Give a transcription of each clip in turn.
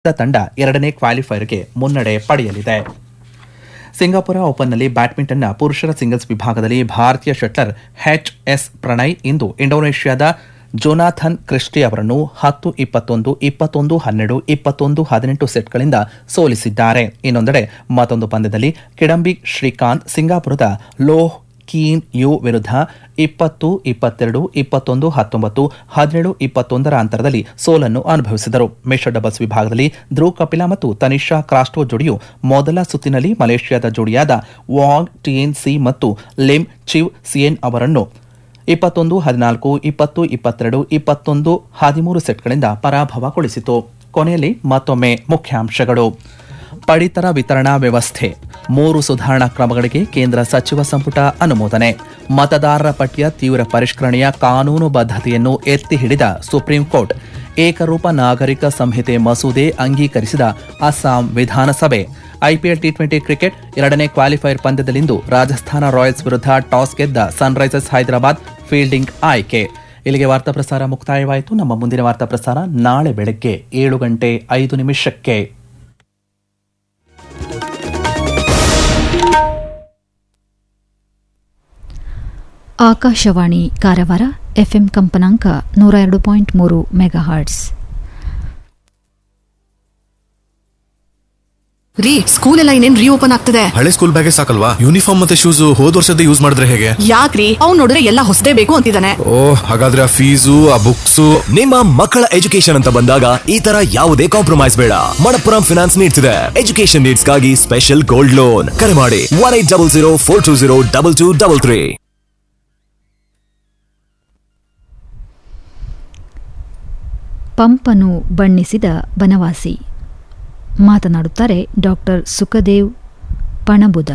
ತಂಡ ಎರಡನೇ ಕ್ವಾಲಿಫೈರ್ಗೆ ಮುನ್ನಡೆ ಪಡೆಯಲಿದೆ ಸಿಂಗಾಪುರ ಓಪನ್ನಲ್ಲಿ ಬ್ಯಾಡ್ಮಿಂಟನ್ನ ಪುರುಷರ ಸಿಂಗಲ್ಸ್ ವಿಭಾಗದಲ್ಲಿ ಭಾರತೀಯ ಶಟ್ಲರ್ ಎಚ್ ಎಸ್ ಪ್ರಣಯ್ ಇಂದು ಇಂಡೋನೇಷ್ಯಾದ ಜೊನಾಥನ್ ಕ್ರಿಸ್ಟಿ ಅವರನ್ನು ಹತ್ತು ಇಪ್ಪತ್ತೊಂದು ಇಪ್ಪತ್ತೊಂದು ಹನ್ನೆರಡು ಇಪ್ಪತ್ತೊಂದು ಹದಿನೆಂಟು ಸೆಟ್ಗಳಿಂದ ಸೋಲಿಸಿದ್ದಾರೆ ಇನ್ನೊಂದೆಡೆ ಮತ್ತೊಂದು ಪಂದ್ಯದಲ್ಲಿ ಕಿಡಂಬಿ ಶ್ರೀಕಾಂತ್ ಸಿಂಗಾಪುರದ ಲೋಹ್ ಕೀನ್ ಯು ವಿರುದ್ಧ ಇಪ್ಪತ್ತು ಇಪ್ಪತ್ತೆರಡು ಇಪ್ಪತ್ತೊಂದು ಹತ್ತೊಂಬತ್ತು ಹದಿನೇಳು ಇಪ್ಪತ್ತೊಂದರ ಅಂತರದಲ್ಲಿ ಸೋಲನ್ನು ಅನುಭವಿಸಿದರು ಮಿಶ್ರ ಡಬಲ್ಸ್ ವಿಭಾಗದಲ್ಲಿ ಧ್ರುವ್ ಕಪಿಲಾ ಮತ್ತು ತನಿಷಾ ಕ್ರಾಸ್ಟೋ ಜೋಡಿಯು ಮೊದಲ ಸುತ್ತಿನಲ್ಲಿ ಮಲೇಷ್ಯಾದ ಜೋಡಿಯಾದ ವಾಂಗ್ ಟಿಎನ್ ಸಿ ಮತ್ತು ಲಿಮ್ ಚಿವ್ ಸಿಯೆನ್ ಅವರನ್ನು ಇಪ್ಪತ್ತೊಂದು ಹದಿನಾಲ್ಕು ಇಪ್ಪತ್ತು ಇಪ್ಪತ್ತೆರಡು ಇಪ್ಪತ್ತೊಂದು ಹದಿಮೂರು ಸೆಟ್ಗಳಿಂದ ಪರಾಭವಗೊಳಿಸಿತು ಕೊನೆಯಲ್ಲಿ ಮತ್ತೊಮ್ಮೆ ಮುಖ್ಯಾಂಶಗಳು ಪಡಿತರ ವಿತರಣಾ ವ್ಯವಸ್ಥೆ ಮೂರು ಸುಧಾರಣಾ ಕ್ರಮಗಳಿಗೆ ಕೇಂದ್ರ ಸಚಿವ ಸಂಪುಟ ಅನುಮೋದನೆ ಮತದಾರರ ಪಟ್ಟಿಯ ತೀವ್ರ ಪರಿಷ್ಕರಣೆಯ ಕಾನೂನು ಬದ್ಧತೆಯನ್ನು ಎತ್ತಿ ಹಿಡಿದ ಸುಪ್ರೀಂ ಕೋರ್ಟ್ ಏಕರೂಪ ನಾಗರಿಕ ಸಂಹಿತೆ ಮಸೂದೆ ಅಂಗೀಕರಿಸಿದ ಅಸ್ಸಾಂ ವಿಧಾನಸಭೆ ಐಪಿಎಲ್ ಟಿ ಟ್ವೆಂಟಿ ಕ್ರಿಕೆಟ್ ಎರಡನೇ ಕ್ವಾಲಿಫೈಯರ್ ಪಂದ್ಯದಲ್ಲಿಂದು ರಾಜಸ್ಥಾನ ರಾಯಲ್ಸ್ ವಿರುದ್ಧ ಟಾಸ್ ಗೆದ್ದ ಸನ್ರೈಸರ್ಸ್ ಹೈದರಾಬಾದ್ ಫೀಲ್ಡಿಂಗ್ ಆಯ್ಕೆ ಇಲ್ಲಿಗೆ ವಾರ್ತಾ ಪ್ರಸಾರ ಮುಕ್ತಾಯವಾಯಿತು ನಮ್ಮ ಮುಂದಿನ ವಾರ್ತಾ ಪ್ರಸಾರ ನಾಳೆ ಬೆಳಗ್ಗೆ ಏಳು ಗಂಟೆ ಐದು ನಿಮಿಷಕ್ಕೆ ಆಕಾಶವಾಣಿ ಕಾರವಾರ ಎಫ್ಎಂ ಕಂಪನಾಂಕ ನೂರ ಎರಡು ಪಾಯಿಂಟ್ ಮೂರು ಮೆಗಾಹರ್ಟ್ಸ್ ರೀ ಸ್ಕೂಲ್ ಎಲ್ಲ ಇನ್ನೇನ್ ರೀಓಪನ್ ಆಗ್ತದೆ ಹಳೆ ಸ್ಕೂಲ್ ಬ್ಯಾಗೇ ಸಾಕಲ್ವಾ ಯೂನಿಫಾರ್ಮ್ ಮತ್ತೆ ಶೂಸ್ ಹೋದ್ ವರ್ಷದ ಯೂಸ್ ಮಾಡಿದ್ರೆ ಹೇಗೆ ಯಾಕ್ರಿ ಅವ್ನ್ ನೋಡಿದ್ರೆ ಎಲ್ಲ ಹೊಸದೇ ಬೇಕು ಅಂತಿದ್ದಾನೆ ಓ ಹಾಗಾದ್ರೆ ಆ ಫೀಸು ಆ ಬುಕ್ಸು ನಿಮ್ಮ ಮಕ್ಕಳ ಎಜುಕೇಶನ್ ಅಂತ ಬಂದಾಗ ಈ ತರ ಯಾವುದೇ ಕಾಂಪ್ರಮೈಸ್ ಬೇಡ ಮಣಪ್ಪುರಂ ಫಿನಾನ್ಸ್ ನೀಡ್ಸ್ ಇದೆ ಎಜುಕೇಶನ್ ನೀಡ್ಸ್ ಗಾಗಿ ಸ್ಪೆಷಲ್ ಗೋಲ್ಡ್ ಲೋನ್ ಕರೆ ಮಾಡಿ one eight double zero four two zero double two double three ಪಂಪನು ಬಣ್ಣಿಸಿದ ಬನವಾಸಿ ಮಾತನಾಡುತ್ತಾರೆ ಡಾಕ್ಟರ್ ಸುಖದೇವ್ ಪಣಬುದ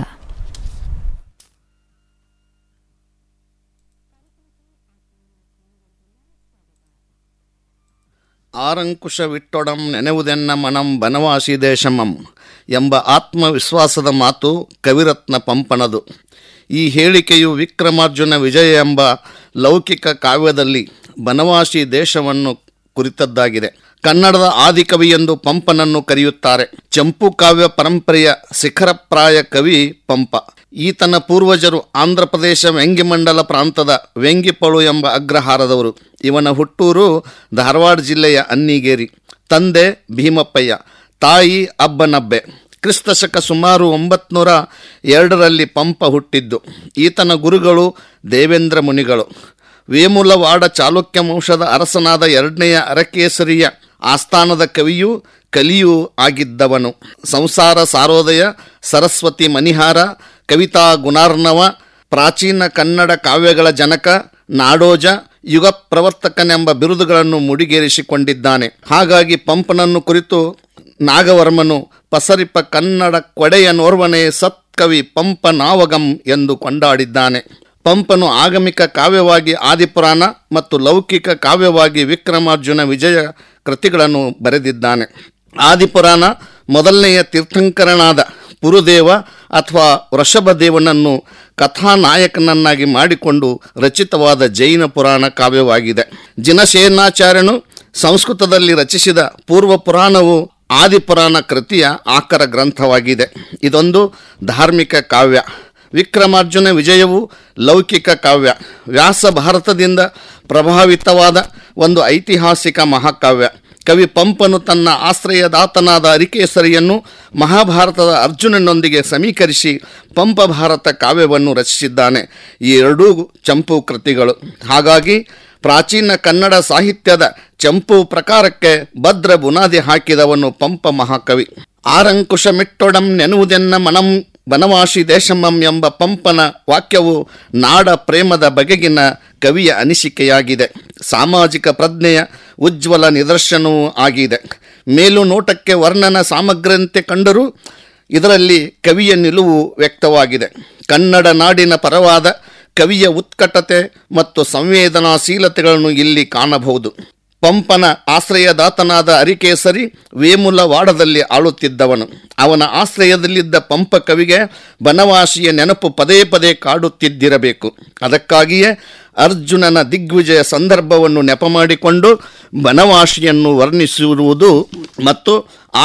ಆರಂಕುಶವಿಟ್ಟೊಡಂ ನೆನೆವುದೆನ್ನ ಮನಂ ಬನವಾಸಿ ದೇಶಮಂ ಎಂಬ ಆತ್ಮವಿಶ್ವಾಸದ ಮಾತು ಕವಿರತ್ನ ಪಂಪನದು ಈ ಹೇಳಿಕೆಯು ವಿಕ್ರಮಾರ್ಜುನ ವಿಜಯ ಎಂಬ ಲೌಕಿಕ ಕಾವ್ಯದಲ್ಲಿ ಬನವಾಸಿ ದೇಶವನ್ನು ಕುರಿತದ್ದಾಗಿದೆ ಕನ್ನಡದ ಆದಿಕವಿ ಎಂದು ಪಂಪನನ್ನು ಕರೆಯುತ್ತಾರೆ ಚಂಪು ಕಾವ್ಯ ಪರಂಪರೆಯ ಶಿಖರಪ್ರಾಯ ಕವಿ ಪಂಪ ಈತನ ಪೂರ್ವಜರು ಆಂಧ್ರಪ್ರದೇಶ ವೆಂಗಿಮಂಡಲ ಪ್ರಾಂತದ ವೆಂಗಿಪಳು ಎಂಬ ಅಗ್ರಹಾರದವರು ಇವನ ಹುಟ್ಟೂರು ಧಾರವಾಡ ಜಿಲ್ಲೆಯ ಅನ್ನಿಗೇರಿ ತಂದೆ ಭೀಮಪ್ಪಯ್ಯ ತಾಯಿ ಅಬ್ಬನಬ್ಬೆ ಕ್ರಿಸ್ತಶಕ ಸುಮಾರು ಒಂಬತ್ನೂರ ಎರಡರಲ್ಲಿ ಪಂಪ ಹುಟ್ಟಿದ್ದು ಈತನ ಗುರುಗಳು ದೇವೇಂದ್ರ ಮುನಿಗಳು ವೇಮುಲವಾಡ ಚಾಲುಕ್ಯ ವಂಶದ ಅರಸನಾದ ಎರಡನೆಯ ಅರಕೇಸರಿಯ ಆಸ್ಥಾನದ ಕವಿಯೂ ಕಲಿಯೂ ಆಗಿದ್ದವನು ಸಂಸಾರ ಸಾರೋದಯ ಸರಸ್ವತಿ ಮಣಿಹಾರ ಕವಿತಾ ಗುಣಾರ್ಣವ ಪ್ರಾಚೀನ ಕನ್ನಡ ಕಾವ್ಯಗಳ ಜನಕ ನಾಡೋಜ ಯುಗ ಪ್ರವರ್ತಕನೆಂಬ ಬಿರುದುಗಳನ್ನು ಮುಡಿಗೇರಿಸಿಕೊಂಡಿದ್ದಾನೆ ಹಾಗಾಗಿ ಪಂಪನನ್ನು ಕುರಿತು ನಾಗವರ್ಮನು ಪಸರಿಪ ಕನ್ನಡ ಕೊಡೆಯನೋರ್ವನೇ ಸತ್ಕವಿ ಪಂಪ ನಾವಗಂ ಎಂದು ಕೊಂಡಾಡಿದ್ದಾನೆ ಪಂಪನು ಆಗಮಿಕ ಕಾವ್ಯವಾಗಿ ಆದಿಪುರಾಣ ಮತ್ತು ಲೌಕಿಕ ಕಾವ್ಯವಾಗಿ ವಿಕ್ರಮಾರ್ಜುನ ವಿಜಯ ಕೃತಿಗಳನ್ನು ಬರೆದಿದ್ದಾನೆ ಆದಿಪುರಾಣ ಮೊದಲನೆಯ ತೀರ್ಥಂಕರನಾದ ಪುರುದೇವ ಅಥವಾ ವೃಷಭದೇವನನ್ನು ಕಥಾನಾಯಕನನ್ನಾಗಿ ಮಾಡಿಕೊಂಡು ರಚಿತವಾದ ಜೈನ ಪುರಾಣ ಕಾವ್ಯವಾಗಿದೆ ಜಿನಸೇನಾಚಾರ್ಯನು ಸಂಸ್ಕೃತದಲ್ಲಿ ರಚಿಸಿದ ಪೂರ್ವ ಪುರಾಣವು ಆದಿಪುರಾಣ ಕೃತಿಯ ಆಕರ ಗ್ರಂಥವಾಗಿದೆ ಇದೊಂದು ಧಾರ್ಮಿಕ ಕಾವ್ಯ ವಿಕ್ರಮಾರ್ಜುನ ವಿಜಯವು ಲೌಕಿಕ ಕಾವ್ಯ ವ್ಯಾಸ ಭಾರತದಿಂದ ಪ್ರಭಾವಿತವಾದ ಒಂದು ಐತಿಹಾಸಿಕ ಮಹಾಕಾವ್ಯ ಕವಿ ಪಂಪನು ತನ್ನ ಆಶ್ರಯದಾತನಾದ ಅರಿಕೇಸರಿಯನ್ನು ಮಹಾಭಾರತದ ಅರ್ಜುನನೊಂದಿಗೆ ಸಮೀಕರಿಸಿ ಪಂಪ ಭಾರತ ಕಾವ್ಯವನ್ನು ರಚಿಸಿದ್ದಾನೆ ಈ ಎರಡೂ ಚಂಪು ಕೃತಿಗಳು ಹಾಗಾಗಿ ಪ್ರಾಚೀನ ಕನ್ನಡ ಸಾಹಿತ್ಯದ ಚಂಪು ಪ್ರಕಾರಕ್ಕೆ ಭದ್ರ ಬುನಾದಿ ಹಾಕಿದವನು ಪಂಪ ಮಹಾಕವಿ ಆರಂಕುಶ ಮಿಟ್ಟೊಡಂ ನೆನುವುದೆನ್ನ ಮನಂ ಬನವಾಸಿ ದೇಶಮಂ ಎಂಬ ಪಂಪನ ವಾಕ್ಯವು ನಾಡ ಪ್ರೇಮದ ಬಗೆಗಿನ ಕವಿಯ ಅನಿಸಿಕೆಯಾಗಿದೆ ಸಾಮಾಜಿಕ ಪ್ರಜ್ಞೆಯ ಉಜ್ವಲ ನಿದರ್ಶನವೂ ಆಗಿದೆ ಮೇಲು ನೋಟಕ್ಕೆ ವರ್ಣನ ಸಾಮಗ್ರಿಯಂತೆ ಕಂಡರೂ ಇದರಲ್ಲಿ ಕವಿಯ ನಿಲುವು ವ್ಯಕ್ತವಾಗಿದೆ ಕನ್ನಡ ನಾಡಿನ ಪರವಾದ ಕವಿಯ ಉತ್ಕಟತೆ ಮತ್ತು ಸಂವೇದನಾಶೀಲತೆಗಳನ್ನು ಇಲ್ಲಿ ಕಾಣಬಹುದು ಪಂಪನ ಆಶ್ರಯದಾತನಾದ ಅರಿಕೇಸರಿ ವೇಮುಲವಾಡದಲ್ಲಿ ಆಳುತ್ತಿದ್ದವನು ಅವನ ಆಶ್ರಯದಲ್ಲಿದ್ದ ಪಂಪ ಕವಿಗೆ ಬನವಾಸಿಯ ನೆನಪು ಪದೇ ಪದೇ ಕಾಡುತ್ತಿದ್ದಿರಬೇಕು ಅದಕ್ಕಾಗಿಯೇ ಅರ್ಜುನನ ದಿಗ್ವಿಜಯ ಸಂದರ್ಭವನ್ನು ನೆಪ ಮಾಡಿಕೊಂಡು ಬನವಾಸಿಯನ್ನು ವರ್ಣಿಸಿರುವುದು ಮತ್ತು